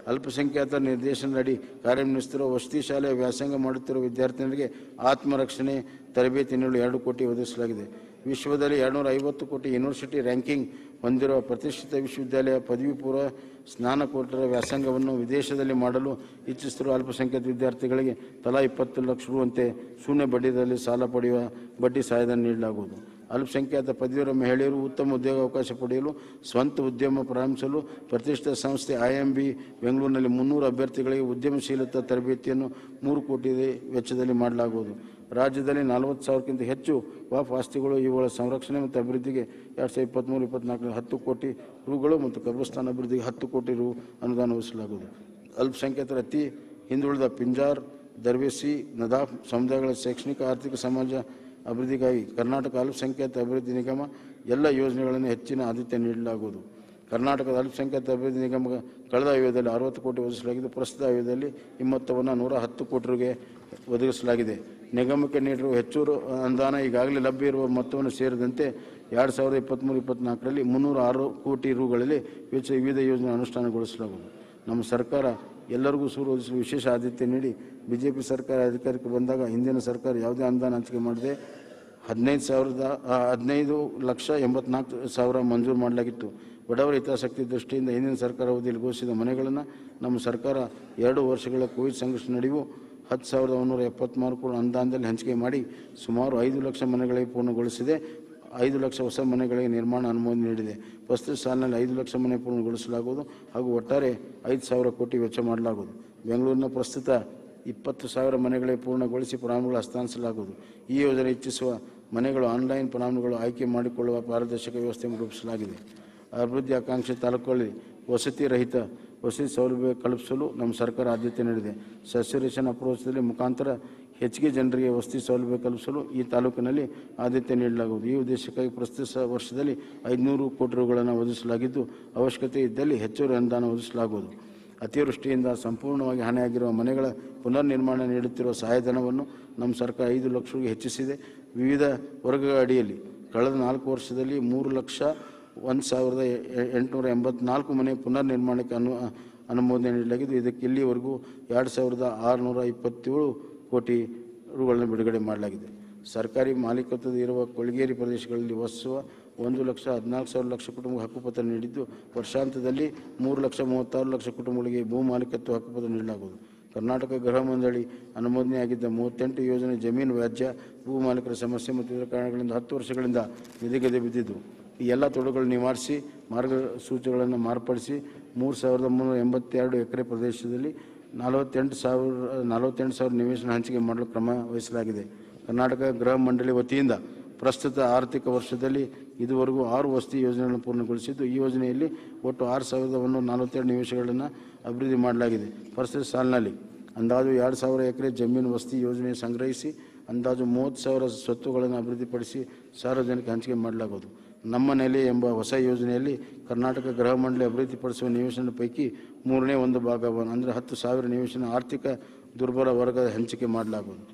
ಅಲ್ಪಸಂಖ್ಯಾತರ ನಿರ್ದೇಶನದಡಿ ಕಾರ್ಯನಿರ್ವಹಿಸುತ್ತಿರುವ ವಸತಿ ಶಾಲೆಯ ವ್ಯಾಸಂಗ ಮಾಡುತ್ತಿರುವ ವಿದ್ಯಾರ್ಥಿನಿಯರಿಗೆ ಆತ್ಮರಕ್ಷಣೆ ತರಬೇತಿ ನೀಡಲು ಎರಡು ಕೋಟಿ ಒದಗಿಸಲಾಗಿದೆ ವಿಶ್ವದಲ್ಲಿ ಎರಡುನೂರ ಐವತ್ತು ಕೋಟಿ ಯೂನಿವರ್ಸಿಟಿ ರ್ಯಾಂಕಿಂಗ್ ಹೊಂದಿರುವ ಪ್ರತಿಷ್ಠಿತ ವಿಶ್ವವಿದ್ಯಾಲಯ ಪದವಿ ಪೂರ್ವ ಸ್ನಾನಕೋಟರ ವ್ಯಾಸಂಗವನ್ನು ವಿದೇಶದಲ್ಲಿ ಮಾಡಲು ಇಚ್ಛಿಸುತ್ತಿರುವ ಅಲ್ಪಸಂಖ್ಯಾತ ವಿದ್ಯಾರ್ಥಿಗಳಿಗೆ ತಲಾ ಇಪ್ಪತ್ತು ಲಕ್ಷ ರುವಂತೆ ಶೂನ್ಯ ಬಡ್ಡಿದಲ್ಲಿ ಸಾಲ ಪಡೆಯುವ ಬಡ್ಡಿ ಸಹಾಯಧನ ನೀಡಲಾಗುವುದು ಅಲ್ಪಸಂಖ್ಯಾತ ಪದವೀಧರ ಮಹಿಳೆಯರು ಉತ್ತಮ ಉದ್ಯೋಗಾವಕಾಶ ಪಡೆಯಲು ಸ್ವಂತ ಉದ್ಯಮ ಪ್ರಾರಂಭಿಸಲು ಪ್ರತಿಷ್ಠಿತ ಸಂಸ್ಥೆ ಐಎಂಬಿ ಬೆಂಗಳೂರಿನಲ್ಲಿ ಮುನ್ನೂರು ಅಭ್ಯರ್ಥಿಗಳಿಗೆ ಉದ್ಯಮಶೀಲತಾ ತರಬೇತಿಯನ್ನು ಮೂರು ಕೋಟಿ ವೆಚ್ಚದಲ್ಲಿ ಮಾಡಲಾಗುವುದು ರಾಜ್ಯದಲ್ಲಿ ನಲವತ್ತು ಸಾವಿರಕ್ಕಿಂತ ಹೆಚ್ಚು ವಾಫ್ ಆಸ್ತಿಗಳು ಇವುಗಳ ಸಂರಕ್ಷಣೆ ಮತ್ತು ಅಭಿವೃದ್ಧಿಗೆ ಎರಡು ಸಾವಿರದ ಇಪ್ಪತ್ತ್ಮೂರು ಇಪ್ಪತ್ನಾಲ್ಕರಲ್ಲಿ ಹತ್ತು ಕೋಟಿ ರುಗಳು ಮತ್ತು ಕಬ್ರಸ್ತಾನ ಅಭಿವೃದ್ಧಿಗೆ ಹತ್ತು ಕೋಟಿ ರು ಅನುದಾನ ಒದಗಿಸಲಾಗುವುದು ಅಲ್ಪಸಂಖ್ಯಾತರ ಅತಿ ಹಿಂದುಳಿದ ಪಿಂಜಾರ್ ದರ್ವೇಸಿ ನದಾಫ್ ಸಮುದಾಯಗಳ ಶೈಕ್ಷಣಿಕ ಆರ್ಥಿಕ ಸಮಾಜ ಅಭಿವೃದ್ಧಿಗಾಗಿ ಕರ್ನಾಟಕ ಅಲ್ಪಸಂಖ್ಯಾತ ಅಭಿವೃದ್ಧಿ ನಿಗಮ ಎಲ್ಲ ಯೋಜನೆಗಳನ್ನು ಹೆಚ್ಚಿನ ಆದ್ಯತೆ ನೀಡಲಾಗುವುದು ಕರ್ನಾಟಕದ ಅಲ್ಪಸಂಖ್ಯಾತ ಅಭಿವೃದ್ಧಿ ನಿಗಮ ಕಳೆದ ಆಯೋಗದಲ್ಲಿ ಅರವತ್ತು ಕೋಟಿ ಒದಗಿಸಲಾಗಿದ್ದು ಪ್ರಸ್ತುತ ಆಯೋಗದಲ್ಲಿ ಈ ಮೊತ್ತವನ್ನು ನೂರ ಹತ್ತು ಕೋಟಿ ರುಗೆ ಒದಗಿಸಲಾಗಿದೆ ನಿಗಮಕ್ಕೆ ನೀಡಿರುವ ಹೆಚ್ಚುವರಿ ಅನುದಾನ ಈಗಾಗಲೇ ಲಭ್ಯ ಇರುವ ಮೊತ್ತವನ್ನು ಸೇರಿದಂತೆ ಎರಡು ಸಾವಿರದ ಇಪ್ಪತ್ತ್ಮೂರು ಇಪ್ಪತ್ತ್ನಾಲ್ಕರಲ್ಲಿ ಮುನ್ನೂರ ಆರು ಕೋಟಿ ರುಗಳಲ್ಲಿ ವೆಚ್ಚ ವಿವಿಧ ಯೋಜನೆ ಅನುಷ್ಠಾನಗೊಳಿಸಲಾಗುವುದು ನಮ್ಮ ಸರ್ಕಾರ ಎಲ್ಲರಿಗೂ ಸೂರು ಒದಗಿಸಲು ವಿಶೇಷ ಆದ್ಯತೆ ನೀಡಿ ಬಿಜೆಪಿ ಸರ್ಕಾರ ಅಧಿಕಾರಕ್ಕೆ ಬಂದಾಗ ಹಿಂದಿನ ಸರ್ಕಾರ ಯಾವುದೇ ಅನುದಾನ ಹಂಚಿಕೆ ಮಾಡದೆ ಹದಿನೈದು ಸಾವಿರದ ಆ, ಹದಿನೈದು ಲಕ್ಷ ಎಂಬತ್ನಾಲ್ಕು ಸಾವಿರ ಮಂಜೂರು ಮಾಡಲಾಗಿತ್ತು ಬಡವರ ಹಿತಾಸಕ್ತಿ ದೃಷ್ಟಿಯಿಂದ ಹಿಂದಿನ ಸರ್ಕಾರ ಅವಧಿಯಲ್ಲಿ ಘೋಷಿಸಿದ ಮನೆಗಳನ್ನು ನಮ್ಮ ಸರ್ಕಾರ ಎರಡು ವರ್ಷಗಳ ಕೋವಿಡ್ ಸಂಘರ್ಷ ನಡುವೆಯೂ ಹತ್ತು ಸಾವಿರದ ಒಂಬೈನೂರ ಎಪ್ಪತ್ತ್ಮೂರು ಕೋಟಿ ಅನುದಾನದಲ್ಲಿ ಹಂಚಿಕೆ ಮಾಡಿ ಸುಮಾರು ಐದು ಲಕ್ಷ ಮನೆಗಳಿಗೆ ಪೂರ್ಣಗೊಳಿಸಿದೆ ಐದು ಲಕ್ಷ ಹೊಸ ಮನೆಗಳಿಗೆ ನಿರ್ಮಾಣ ಅನುಮೋದನೆ ನೀಡಿದೆ ಪ್ರಸ್ತುತ ಸಾಲಿನಲ್ಲಿ ಐದು ಲಕ್ಷ ಮನೆ ಪೂರ್ಣಗೊಳಿಸಲಾಗುವುದು ಹಾಗೂ ಒಟ್ಟಾರೆ ಐದು ಸಾವಿರ ಕೋಟಿ ವೆಚ್ಚ ಮಾಡಲಾಗುವುದು ಬೆಂಗಳೂರಿನ ಪ್ರಸ್ತುತ ಇಪ್ಪತ್ತು ಸಾವಿರ ಮನೆಗಳಿಗೆ ಪೂರ್ಣಗೊಳಿಸಿ ಫಲಾನುಭವಿಗಳು ಹಸ್ತಾಂತರಿಸಲಾಗುವುದು ಈ ಯೋಜನೆ ಇಚ್ಛಿಸುವ ಮನೆಗಳು ಆನ್ಲೈನ್ ಫಲಾನುಭವಿಗಳು ಆಯ್ಕೆ ಮಾಡಿಕೊಳ್ಳುವ ಪಾರದರ್ಶಕ ವ್ಯವಸ್ಥೆ ರೂಪಿಸಲಾಗಿದೆ ಅಭಿವೃದ್ಧಿ ಆಕಾಂಕ್ಷಿ ತಾಲೂಕುಗಳಲ್ಲಿ ವಸತಿ ರಹಿತ ವಸತಿ ಸೌಲಭ್ಯ ಕಲ್ಪಿಸಲು ನಮ್ಮ ಸರ್ಕಾರ ಆದ್ಯತೆ ನೀಡಿದೆ ಸಸ್ಯರೇಷನ್ ಅಪ್ರೋಚದಲ್ಲಿ ಮುಖಾಂತರ ಹೆಚ್ಚಿಗೆ ಜನರಿಗೆ ವಸತಿ ಸೌಲಭ್ಯ ಕಲ್ಪಿಸಲು ಈ ತಾಲೂಕಿನಲ್ಲಿ ಆದ್ಯತೆ ನೀಡಲಾಗುವುದು ಈ ಉದ್ದೇಶಕ್ಕಾಗಿ ಪ್ರಸ್ತುತ ಸ- ವರ್ಷದಲ್ಲಿ ಐದುನೂರು ಕೋಟಿ ರುಗಳನ್ನು ಒದಗಿಸಲಾಗಿದ್ದು ಅವಶ್ಯಕತೆ ಇದ್ದಲ್ಲಿ ಹೆಚ್ಚುವರಿ ಅನುದಾನ ಒದಗಿಸಲಾಗುವುದು ಅತಿವೃಷ್ಟಿಯಿಂದ ಸಂಪೂರ್ಣವಾಗಿ ಹಾನಿಯಾಗಿರುವ ಮನೆಗಳ ಪುನರ್ ನಿರ್ಮಾಣ ನೀಡುತ್ತಿರುವ ಸಹಾಯಧನವನ್ನು ನಮ್ಮ ಸರ್ಕಾರ ಐದು ಲಕ್ಷಕ್ಕೆ ಹೆಚ್ಚಿಸಿದೆ ವಿವಿಧ ವರ್ಗಗಳ ಅಡಿಯಲ್ಲಿ ಕಳೆದ ನಾಲ್ಕು ವರ್ಷದಲ್ಲಿ ಮೂರು ಲಕ್ಷ ಒಂದು ಸಾವಿರದ ಎ- ಎಂಟುನೂರ ಎಂಬತ್ನಾಲ್ಕು ಮನೆ ಪುನರ್ ನಿರ್ಮಾಣಕ್ಕೆ ಅನು ಅನುಮೋದನೆ ನೀಡಲಾಗಿದ್ದು ಇದಕ್ಕೆ ಇಲ್ಲಿವರೆಗೂ ಎರಡು ಸಾವಿರದ ಆರುನೂರ ಇಪ್ಪತ್ತೇಳು ಕೋಟಿ ರುಗಳನ್ನು ಬಿಡುಗಡೆ ಮಾಡಲಾಗಿದೆ ಸರ್ಕಾರಿ ಮಾಲೀಕತ್ವದ ಇರುವ ಕೊಳಗೇರಿ ಪ್ರದೇಶಗಳಲ್ಲಿ ವಾಸಿಸುವ ಒಂದು ಲಕ್ಷ ಹದಿನಾಲ್ಕು ಸಾವಿರ ಲಕ್ಷ ಕುಟುಂಬ ಹಕ್ಕುಪತ್ರ ನೀಡಿದ್ದು ವರ್ಷಾಂತದಲ್ಲಿ ಮೂರು ಲಕ್ಷ ಮೂವತ್ತಾರು ಲಕ್ಷ ಕುಟುಂಬಗಳಿಗೆ ಭೂ ಮಾಲೀಕತ್ವ ಹಕ್ಕುಪತ್ರ ನೀಡಲಾಗುವುದು ಕರ್ನಾಟಕ ಗೃಹ ಮಂಡಳಿ ಅನುಮೋದನೆಯಾಗಿದ್ದ ಮೂವತ್ತೆಂಟು ಯೋಜನೆ ಜಮೀನು ವ್ಯಾಜ್ಯ ಭೂ ಮಾಲೀಕರ ಸಮಸ್ಯೆ ಮತ್ತು ಇತರ ಕಾರಣಗಳಿಂದ ಹತ್ತು ವರ್ಷಗಳಿಂದ ನಿಧಿಗದೆ ಬಿದ್ದಿದ್ದು ಈ ಎಲ್ಲ ತೊಡರುಗಳನ್ನು ನಿವಾರಿಸಿ ಮಾರ್ಗಸೂಚಿಗಳನ್ನು ಮಾರ್ಪಡಿಸಿ ಮೂರು ಸಾವಿರದ ಮುನ್ನೂರ ಎಂಬತ್ತೆರಡು ಎಕರೆ ಪ್ರದೇಶದಲ್ಲಿ ನಲವತ್ತೆಂಟು ಸಾವಿರ ನಲವತ್ತೆಂಟು ಸಾವಿರ ನಿವೇಶನ ಹಂಚಿಕೆ ಮಾಡಲು ಕ್ರಮ ವಹಿಸಲಾಗಿದೆ ಕರ್ನಾಟಕ ಗೃಹ ಮಂಡಳಿ ವತಿಯಿಂದ ಪ್ರಸ್ತುತ ಆರ್ಥಿಕ ವರ್ಷದಲ್ಲಿ ಇದುವರೆಗೂ ಆರು ವಸತಿ ಯೋಜನೆಗಳನ್ನು ಪೂರ್ಣಗೊಳಿಸಿದ್ದು ಈ ಯೋಜನೆಯಲ್ಲಿ ಒಟ್ಟು ಆರು ಸಾವಿರದ ಒಂದೂರ ನಲವತ್ತೆರಡು ನಿವೇಶನಗಳನ್ನು ಅಭಿವೃದ್ಧಿ ಮಾಡಲಾಗಿದೆ ಪ್ರಸ್ತುತ ಸಾಲಿನಲ್ಲಿ ಅಂದಾಜು ಎರಡು ಸಾವಿರ ಎಕರೆ ಜಮೀನು ವಸತಿ ಯೋಜನೆ ಸಂಗ್ರಹಿಸಿ ಅಂದಾಜು ಮೂವತ್ತು ಸಾವಿರ ಸ್ವತ್ತುಗಳನ್ನು ಅಭಿವೃದ್ಧಿಪಡಿಸಿ ಸಾರ್ವಜನಿಕ ಹಂಚಿಕೆ ಮಾಡಲಾಗುವುದು ನಮ್ಮ ನೆಲೆ ಎಂಬ ಹೊಸ ಯೋಜನೆಯಲ್ಲಿ ಕರ್ನಾಟಕ ಗೃಹ ಮಂಡಳಿ ಅಭಿವೃದ್ಧಿಪಡಿಸುವ ನಿವೇಶನದ ಪೈಕಿ ಮೂರನೇ ಒಂದು ಭಾಗವನ್ನು ಅಂದರೆ ಹತ್ತು ಸಾವಿರ ನಿವೇಶನ ಆರ್ಥಿಕ ದುರ್ಬಲ ವರ್ಗದ ಹಂಚಿಕೆ ಮಾಡಲಾಗುವುದು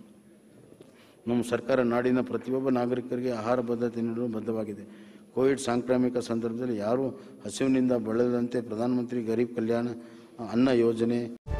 ನಮ್ಮ ಸರ್ಕಾರ ನಾಡಿನ ಪ್ರತಿಯೊಬ್ಬ ನಾಗರಿಕರಿಗೆ ಆಹಾರ ಭದ್ರತೆ ನೀಡಲು ಬದ್ಧವಾಗಿದೆ ಕೋವಿಡ್ ಸಾಂಕ್ರಾಮಿಕ ಸಂದರ್ಭದಲ್ಲಿ ಯಾರೂ ಹಸಿವಿನಿಂದ ಬಳಲದಂತೆ ಪ್ರಧಾನಮಂತ್ರಿ ಗರೀಬ್ ಕಲ್ಯಾಣ ಅನ್ನ ಯೋಜನೆ